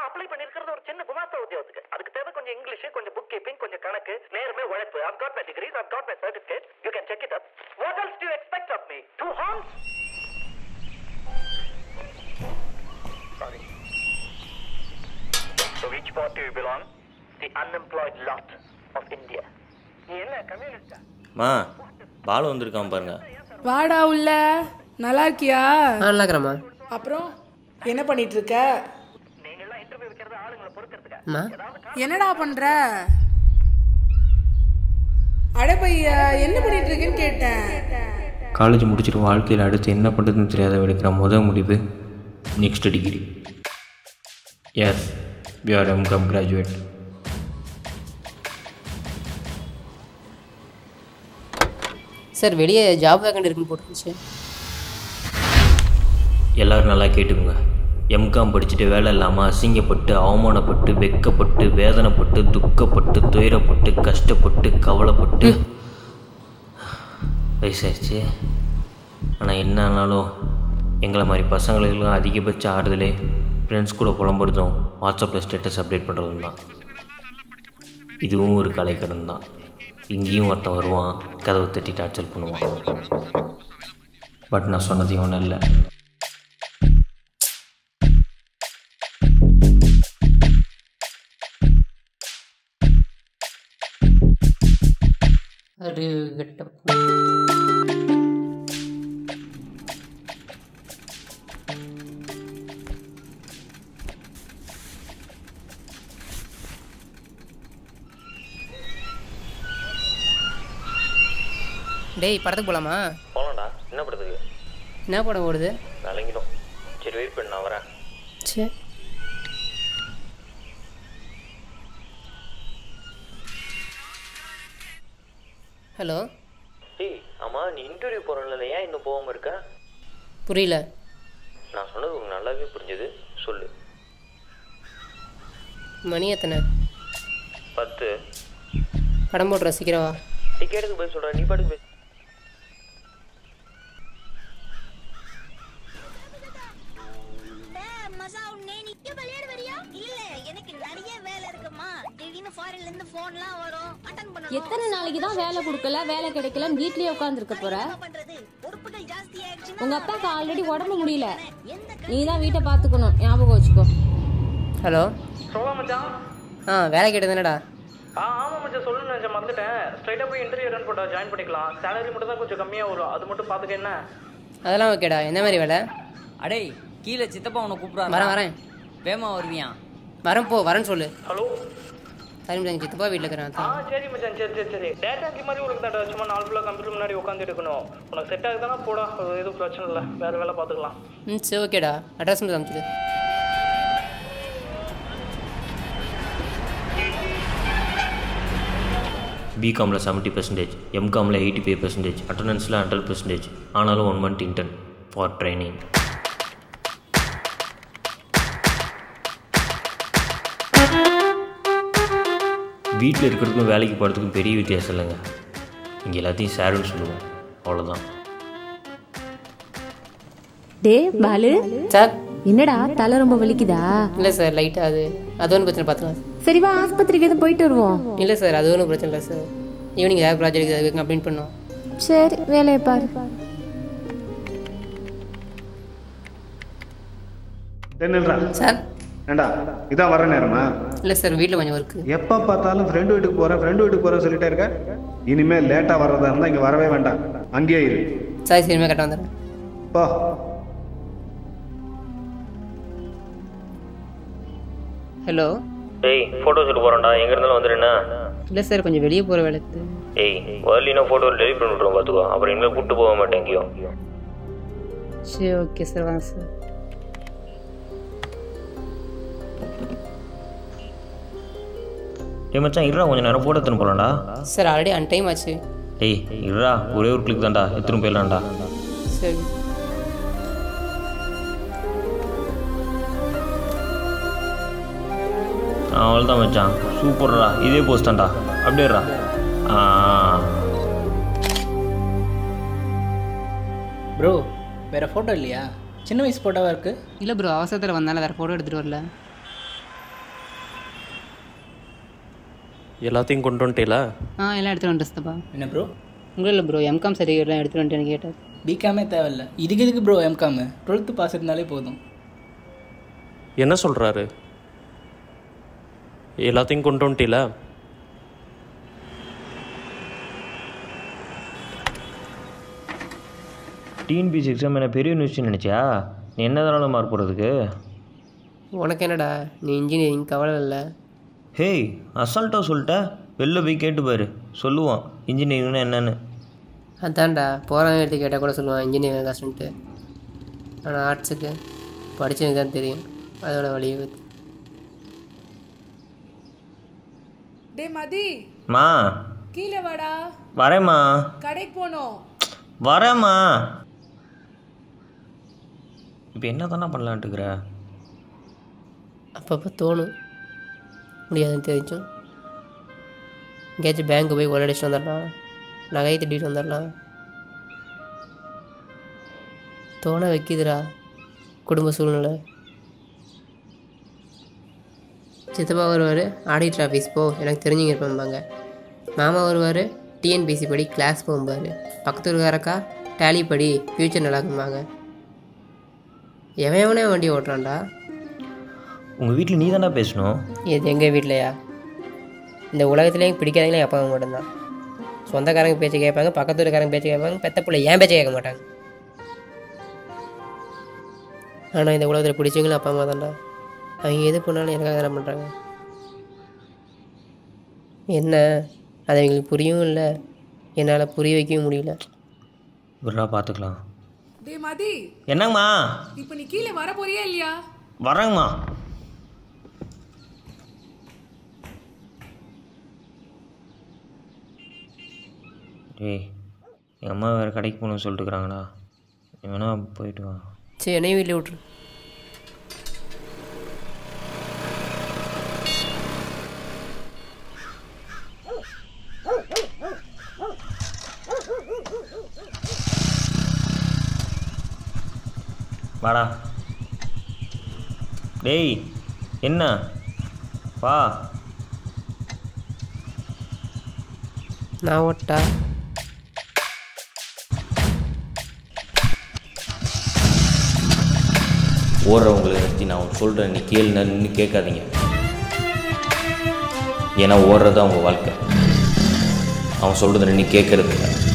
நான் அப்ளை பண்ணிருக்கிறது ஒரு சின்ன குமாஸ்தா உத்தியோகத்துக்கு அதுக்கு தேவை கொஞ்சம் இங்கிலீஷ் கொஞ்சம் புக் கீப்பிங் கொஞ்சம் கணக்கு நேர்மை உழைப்பு I've got my degrees I've got my certificate you can check it up what else do you expect of me two horns sorry so which part do you belong the unemployed lot of India நீ என்ன கம்யூனிஸ்டா மா பாலு வந்திருக்கான் பாருங்க வாடா உள்ள நல்லா இருக்கியா ஆ நல்லா இருக்கிறேம்மா அப்புறம் என்ன பண்ணிட்டு இருக்க நீங்கெல்லாம் இன்டர்வியூ வைக்கிறது ஆளுங்களை பொறுக்கிறதுக்கா அம்மா என்னடா பண்ற அட பையா என்ன பண்ணிட்டு இருக்கேன்னு கேட்டேன் காலேஜ் முடிச்சுட்டு வாழ்க்கையில் அடுத்து என்ன பண்ணுறதுன்னு தெரியாத எடுக்கிற முதல் முடிவு next degree S V R M Com graduate sir வெளியே ஜாப் வேகண்ட் இருக்குன்னு போட்டுருந்துச்சு எல்லோரும் நல்லா கேட்டுக்கோங்க எம்காம் படிச்சுட்டு வேலை இல்லாமல் அசிங்கப்பட்டு அவமானப்பட்டு வெக்கப்பட்டு வேதனைப்பட்டு துக்கப்பட்டு துயரப்பட்டு கஷ்டப்பட்டு கவலைப்பட்டு வயசாயிடுச்சு ஆனால் என்ன ஆனாலும் எங்களை மாதிரி பசங்களுக்கெல்லாம் அதிகபட்ச ஆறுதலே ஃப்ரெண்ட்ஸ் கூட புலம்புறதும் வாட்ஸ்அப்பில் ஸ்டேட்டஸ் அப்டேட் பண்ணுறதும் தான் இதுவும் ஒரு கலைக்கடன் தான் இங்கேயும் ஒருத்தன் வருவான் கதவை தட்டி டார்ச்சர் பண்ணுவான் பட் நான் சொன்னதையும் ஒன்றும் இல்லை ஒரு கெட்டப் டேய் படத்துக்கு போகலாமா போகலாம்டா என்ன படுத்துக்கு என்ன படம் ஓடுது விளங்கிடும் சரி வெயிட் பண்ணு நான் வரேன் சரி ஹலோ ஏய் ஆமாம் நீ இன்டர்வியூ போகிறல ஏன் இன்னும் போகாமல் இருக்க புரியல நான் சொன்னது உனக்கு நல்லாவே புரிஞ்சுது சொல்லு மணி எத்தனை பத்து படம் போடுற சீக்கிரம் வா டிக்கெட்டுக்கு போய் சொல்கிறேன் நீ பாட்டுக்கு போய் மசா உன்னே நிக்க விளையாட வரியா இல்ல எனக்கு நிறைய வேலை இருக்குமா திடீர்னு ஃபாரின்ல இருந்து போன்லாம் வரும் அட்டன் பண்ணணும் எத்தனை நாளைக்கு தான் வேலை கொடுக்கல வேலை கிடைக்கலன்னு வீட்லயே உட்காந்துருக்க போற என்ன பண்றது பொறுப்புகள் ஜாஸ்தி ஆயிடுச்சுன்னா உங்க அப்பாக்கு ஆல்ரெடி உடம்பு முடியல எந்த நீ தான் வீட்டை பாத்துக்கணும் ஞாபகம் வச்சுக்கோ ஹலோ சொல்ல மச்சான் ஆ வேலை கேட்டது என்னடா ஆ ஆமாம் மச்சான் சொல்லணும்னு நினச்சேன் மறந்துட்டேன் ஸ்ட்ரைட்டாக போய் இன்டர்வியூ ரன் போட்டா ஜாயின் பண்ணிக்கலாம் சேலரி மட்டும் தான் கொஞ்சம் கம்மியாக வரும் அது மட்டும் பார்த்துக்க என்ன அதெல்லாம் ஓகேடா எந்த மாதிரி வேலை அடே கீழே சித்தப்பா உன்னை கூப்பிடுறான் வரேன் வரேன் வேமா வருவியா வரேன் போ வரேன்னு சொல்லு ஹலோ சரி மச்சான் சித்தப்பா வீட்டில் இருக்கிறேன் ஆ அதான். சரி மச்சான் சரி சரி சரி டேட்டா என்ட்ரி மாதிரி உனக்கு தான்டா சும்மா நாலு ஃபுல்லாக கம்ப்யூட்டர் முன்னாடி உட்காந்து எடுக்கணும் உனக்கு செட் ஆகுதுன்னா போடா அது எதுவும் பிரச்சனை இல்லை வேறு வேலை பார்த்துக்கலாம் ம் சரி ஓகேடா அட்ரஸ் மட்டும் அனுப்பிச்சிடு பிகாமில் செவன்ட்டி பர்சன்டேஜ் எம்காமில் எயிட்டி ஃபைவ் பர்சன்டேஜ் அட்டண்டன்ஸில் ஹண்ட்ரட் பர்சன்டேஜ் ஆனாலும் one month intern for training வீட்டில் இருக்கிறதுக்கும் வேலைக்கு போகிறதுக்கும் பெரிய வித்தியாசம் இல்லைங்க இங்கே எல்லாத்தையும் சாருன்னு சொல்லுவோம் அவ்வளோதான் டே பாலு சார் என்னடா தலை ரொம்ப வலிக்குதா இல்லை சார் லைட்டாக அது அது ஒன்றும் பிரச்சனை பார்த்துக்கலாம் சரி வா ஆஸ்பத்திரிக்கு எதுவும் போயிட்டு வருவோம் இல்லை சார் அது ஒன்றும் பிரச்சனை இல்லை சார் ஈவினிங் ஏதாவது ப்ராஜெக்ட் அதுக்கு கம்ப்ளைண்ட் பண்ணோம் சரி வேலையை பாரு தென்னில்றா சார் ஏண்டா இதான் வர நேரமா இல்லை சார் வீட்டில் கொஞ்சம் ஒர்க்கு எப்போ பார்த்தாலும் ஃப்ரெண்டு வீட்டுக்கு போகிறேன் ஃப்ரெண்டு வீட்டுக்கு போகிறேன் சொல்லிட்டே இருக்க இனிமேல் லேட்டாக வர்றதா இருந்தால் இங்கே வரவே வேண்டாம் அங்கேயே இரு சார் சரிமே கரெக்டாக வந்துடுறேன் போ ஹலோ ஏய் ஃபோட்டோ ஷூட் போகிறோம்டா எங்கே இருந்தாலும் வந்துடுண்ணா இல்லை சார் கொஞ்சம் வெளியே போகிற வேலைக்கு ஏய் வரலினா ஃபோட்டோ டெலிட் பண்ணி விட்ருவோம் பார்த்துக்கோ அப்புறம் இனிமேல் கூப்பிட்டு போக மாட்டேன் எங்கேயும் சரி ஓகே சார் வாங்க சார் ஏய் மச்சான் இருடா கொஞ்சம் நேரம் ஃபோட்டோ எடுத்துன்னு போகலாம்டா சார் ஆல்ரெடி அன் டைம் ஆச்சு ஏய் இருடா ஒரே ஒரு கிளிக் தான்டா எடுத்துன்னு போயிடலாம்டா சரி அவ்வளோதான் மச்சான் சூப்பர்டா இதே போஸ்ட் தான்டா அப்படியேடா ஆ ப்ரோ வேற ஃபோட்டோ இல்லையா சின்ன வயசு ஃபோட்டோவாக இருக்கு இல்லை ப்ரோ அவசரத்தில் வந்தாலும் வேறு ஃபோட்டோ எடுத்துகிட்டு வரல எல்லாத்தையும் கொண்டு வந்துட்டேல ஆ எல்லாம் எடுத்துகிட்டு வந்துட்டு சித்தப்பா என்ன ப்ரோ உங்களும் இல்லை ப்ரோ எம்காம் சர்டிஃபிகேட்லாம் எடுத்துகிட்டு வந்துட்டேன்னு கேட்டார் பிகாமே தேவையில்ல இதுக்கு எதுக்கு ப்ரோ எம்காமு டுவெல்த்து பாஸ் இருந்தாலே போதும் என்ன சொல்கிறாரு எல்லாத்தையும் கொண்டு வந்துட்டேல டிஎன்பிசி எக்ஸாம் என்ன பெரிய நியூஸ் நினச்சியா நீ என்ன தானாலும் மார்க் போடுறதுக்கு உனக்கு என்னடா நீ இன்ஜினியரிங் கவலை இல்லை ஹேய் அசால்ட்டாக சொல்லிட்ட வெளில போய் கேட்டு பாரு சொல்லுவான் இன்ஜினியரிங்னா என்னன்னு அதான்டா போகிறவங்க எடுத்து கேட்டால் கூட சொல்லுவான் இன்ஜினியரிங் கஷ்டன்ட்டு ஆனால் ஆர்ட்ஸுக்கு படித்தவங்க தான் தெரியும் அதோட வழியை பற்றி டே மதி மா கீழே வாடா வரேம்மா கடைக்கு போனோம் வரேம்மா இப்போ என்ன தானே பண்ணலான்ட்டுக்கிற அப்பப்போ தோணும் முடியாதுன்னு தெரிஞ்சும் எங்கேயாச்சும் பேங்க்கு போய் கொள்ளடிச்சிட்டு வந்துடலாம் நகையை திட்டிட்டு வந்துடலாம் தோண வைக்குதுடா குடும்ப சூழ்நிலை சித்தப்பா வருவார் ஆடிட்டர் ஆஃபீஸ் போ எனக்கு தெரிஞ்சுங்க இருப்பாங்க மாமா வருவார் டிஎன்பிசி படி கிளாஸ் போகும்பாரு பக்கத்து இருக்காரக்கா டேலி படி ஃப்யூச்சர் நல்லாக்கும்பாங்க எவன் எவனே வண்டி ஓட்டுறான்டா உங்கள் வீட்டில் நீ தானே பேசணும் இது எங்கள் வீட்லையா இந்த உலகத்துலேயும் பிடிக்காதங்களே அப்பா அம்மா மட்டும்தான் சொந்தக்காரங்க பேச்சு கேட்பாங்க பக்கத்து இருக்காரங்க பேச்சு கேட்பாங்க பெத்த பிள்ளை ஏன் பேச்சு கேட்க மாட்டாங்க ஆனால் இந்த உலகத்தில் பிடிச்சவங்களும் அப்பா அம்மா தான்டா அவங்க எது பண்ணாலும் எனக்காக தானே பண்ணுறாங்க என்ன அது அவங்களுக்கு புரியவும் இல்லை என்னால் புரிய வைக்கவும் முடியல விட்றா பார்த்துக்கலாம் டே மதி என்னங்கம்மா இப்போ நீ கீழே வர போறியா இல்லையா வரேங்கம்மா டேய் எங்கள் அம்மா வேறு கடைக்கு போகணும்னு சொல்லிட்டுருக்குறாங்கடா நீ வேணா போயிட்டு வா சரி என்னையும் வீட்டில் விட்ரு வாடா டேய் என்ன வா நான் ஓட்டா ஓடுறவங்களை நிறுத்தி நான் அவன் சொல்கிறேன் நீ கேளு நின்று கேட்காதீங்க ஏன்னா ஓடுறது அவங்க வாழ்க்கை அவன் சொல்கிறத நீ கேட்கறது இல்லை